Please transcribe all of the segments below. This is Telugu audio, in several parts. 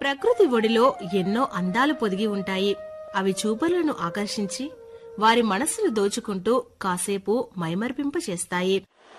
ప్రకృతి ఒడిలో ఎన్నో అందాలు పొదిగి ఉంటాయి అవి చూపరులను ఆకర్షించి వారి మనస్సును దోచుకుంటూ కాసేపు మైమర్పింప చేస్తాయి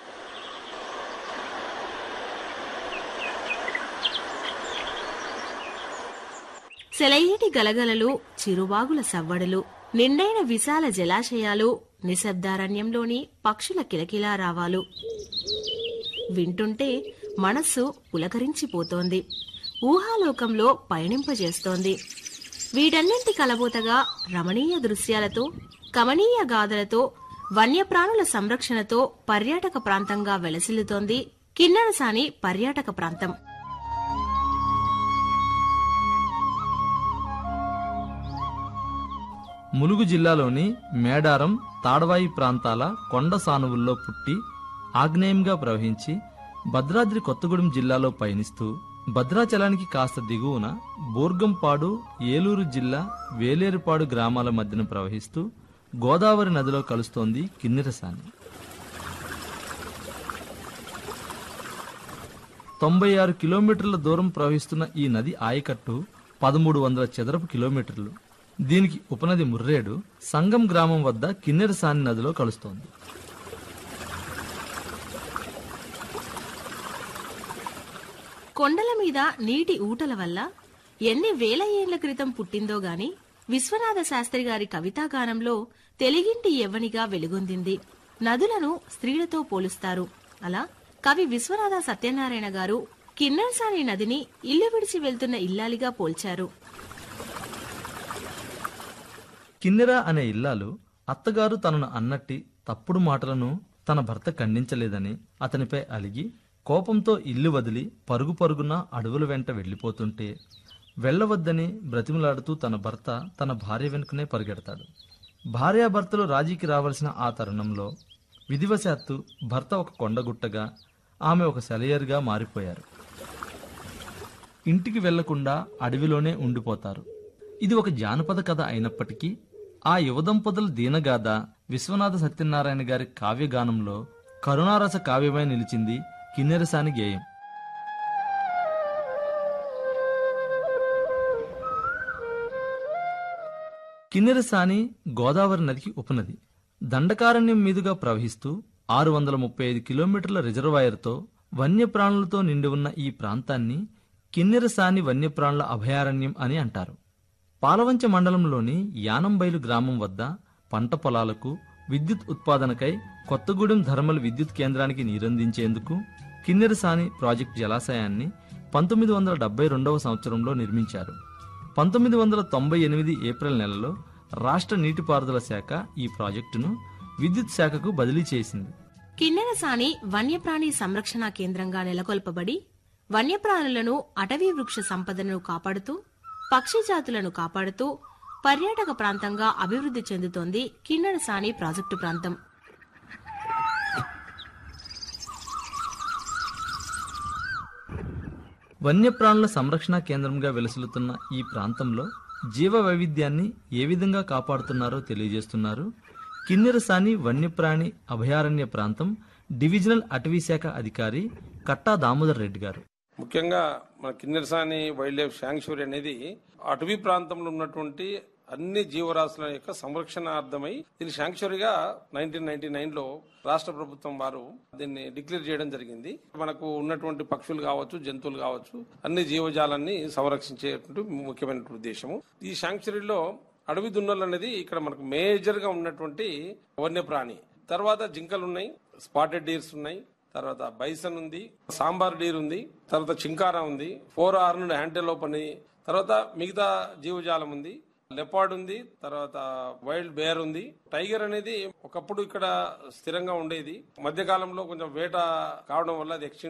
సెలయేటి గలగలలు చిరువాగుల సవ్వడులు నిండైన విశాల జలాశయాలు నిశ్శబ్దారణ్యంలోని పక్షుల కిలకిలారావాలు వింటుంటే మనస్సు పులకరించిపోతోంది ఊహాలోకంలో పయనింపజేస్తోంది వీటన్నింటి కలబోతగా రమణీయ దృశ్యాలతో కమనీయ గాథలతో వన్యప్రాణుల సంరక్షణతో పర్యాటక ప్రాంతంగా వెలసిల్లుతోంది కిన్నెరసాని పర్యాటక ప్రాంతం ములుగు జిల్లాలోని మేడారం తాడవాయి ప్రాంతాల కొండ సానువుల్లో పుట్టి ఆగ్నేయంగా ప్రవహించి భద్రాద్రి కొత్తగూడెం జిల్లాలో పయనిస్తూ భద్రాచలానికి కాస్త దిగువన బోర్గంపాడు ఏలూరు జిల్లా వేలేరుపాడు గ్రామాల మధ్యన ప్రవహిస్తూ గోదావరి నదిలో కలుస్తోంది కిన్నెరసాని తొంభై ఆరు కిలోమీటర్ల దూరం ప్రవహిస్తున్న ఈ నది ఆయకట్టు పదమూడు వందల చదరపు కిలోమీటర్లు దీనికి ఉపనది ముర్రేడు సంగం గ్రామం వద్ద కిన్నెరసాని నదిలో కలుస్తోంది కొండల మీద నీటి ఊటల వల్ల ఎన్ని వేల ఏళ్ల క్రితం పుట్టిందో గాని విశ్వనాథ శాస్త్రి గారి కవితాగానంలో తెలుగింటి యవ్వనిగా వెలుగొందింది నదులను స్త్రీలతో పోలుస్తారు అలా కవి విశ్వనాథ సత్యనారాయణ గారు కిన్నెరసాని నదిని ఇల్లు విడిచి వెళ్తున్న ఇల్లాలిగా పోల్చారు కిన్నెర అనే ఇల్లాలు అత్తగారు తనను అన్నట్టి తప్పుడు మాటలను తన భర్త ఖండించలేదని అతనిపై అలిగి కోపంతో ఇల్లు వదిలి పరుగు పరుగున అడవుల వెంట వెళ్లిపోతుంటే వెళ్ళవద్దని బ్రతిమలాడుతూ తన భర్త తన భార్య వెనుకనే పరిగెడతాడు భార్యాభర్తలు రాజీకి రావాల్సిన ఆ తరుణంలో విధివశాత్తు భర్త ఒక కొండగుట్టగా ఆమె ఒక సెలయర్గా మారిపోయారు ఇంటికి వెళ్లకుండా అడవిలోనే ఉండిపోతారు ఇది ఒక జానపద కథ అయినప్పటికీ ఆ యువదంపతుల దీనగాథ విశ్వనాథ సత్యనారాయణ గారి కావ్యగానంలో కరుణారస కావ్యమై నిలిచింది కిన్నెరసాని గేయం కిన్నెరసాని గోదావరి నదికి ఉపనది దండకారణ్యం మీదుగా ప్రవహిస్తూ ఆరు వందల ముప్పై ఐదు కిలోమీటర్ల రిజర్వాయర్తో వన్యప్రాణులతో నిండి ఉన్న ఈ ప్రాంతాన్ని కిన్నెరసాని వన్యప్రాణుల అభయారణ్యం అని అంటారు పాలవంచ మండలంలోని యానంబైలు గ్రామం వద్ద పంట పొలాలకు విద్యుత్ ఉత్పాదనకై కొత్తగూడెం ధర్మల్ విద్యుత్ కేంద్రానికి నీరందించేందుకు కిన్నెరసాని ప్రాజెక్టు జలాశయాన్ని పంతొమ్మిది వందల డెబ్బై రెండవ సంవత్సరంలో నిర్మించారు పంతొమ్మిది వందల తొంభై ఎనిమిది ఏప్రిల్ నెలలో రాష్ట్ర నీటిపారుదల శాఖ ఈ ప్రాజెక్టును విద్యుత్ శాఖకు బదిలీ చేసింది కిన్నెరసాని వన్యప్రాణి సంరక్షణ కేంద్రంగా నెలకొల్పబడి వన్యప్రాణులను అటవీ వృక్ష సంపదను కాపాడుతూ పక్షి జాతులను కాపాడుతూ పర్యాటక ప్రాంతంగా అభివృద్ధి చెందుతోంది కిన్నెరసాని ప్రాజెక్టు ప్రాంతం వన్యప్రాణుల సంరక్షణ కేంద్రంగా వెలసిల్లుతున్న ఈ ప్రాంతంలో జీవ వైవిధ్యాన్ని ఏ విధంగా కాపాడుతున్నారో తెలియజేస్తున్నారు కిన్నెరసాని వన్యప్రాణి అభయారణ్య ప్రాంతం డివిజనల్ అటవీ శాఖ అధికారి కట్టా దామోదర్ రెడ్డి గారు ముఖ్యంగా మన కిన్నెరసాని వైల్డ్ లైఫ్ శాంక్చురీ అనేది అటవీ ప్రాంతంలో ఉన్నటువంటి అన్ని జీవరాశుల యొక్క సంరక్షణార్థమై దీని శాంక్చురీగా నైన్టీన్ నైన్టీ నైన్ లో రాష్ట్ర ప్రభుత్వం వారు దీన్ని డిక్లేర్ చేయడం జరిగింది మనకు ఉన్నటువంటి పక్షులు కావచ్చు జంతువులు కావచ్చు అన్ని జీవజాలాన్ని సంరక్షించేటువంటి ముఖ్యమైనటువంటి ఉద్దేశము ఈ శాంక్చురీలో అడవి దున్నలు అనేది ఇక్కడ మనకు మేజర్ గా ఉన్నటువంటి వన్యప్రాణి తర్వాత జింకలు ఉన్నాయి స్పాటెడ్ డీర్స్ ఉన్నాయి తర్వాత బైసన్ ఉంది సాంబార్ డీర్ ఉంది తర్వాత చింకారా ఉంది ఫోర్ ఆర్ నుండి హ్యాంటెలోప్ అని తర్వాత మిగతా జీవజాలం ఉంది లెపార్డ్ ఉంది తర్వాత వైల్డ్ బేర్ ఉంది టైగర్ అనేది ఒకప్పుడు ఇక్కడ స్థిరంగా ఉండేది మధ్యకాలంలో కొంచెం వేట కావడం వల్ల అది ఎక్స్టెంట్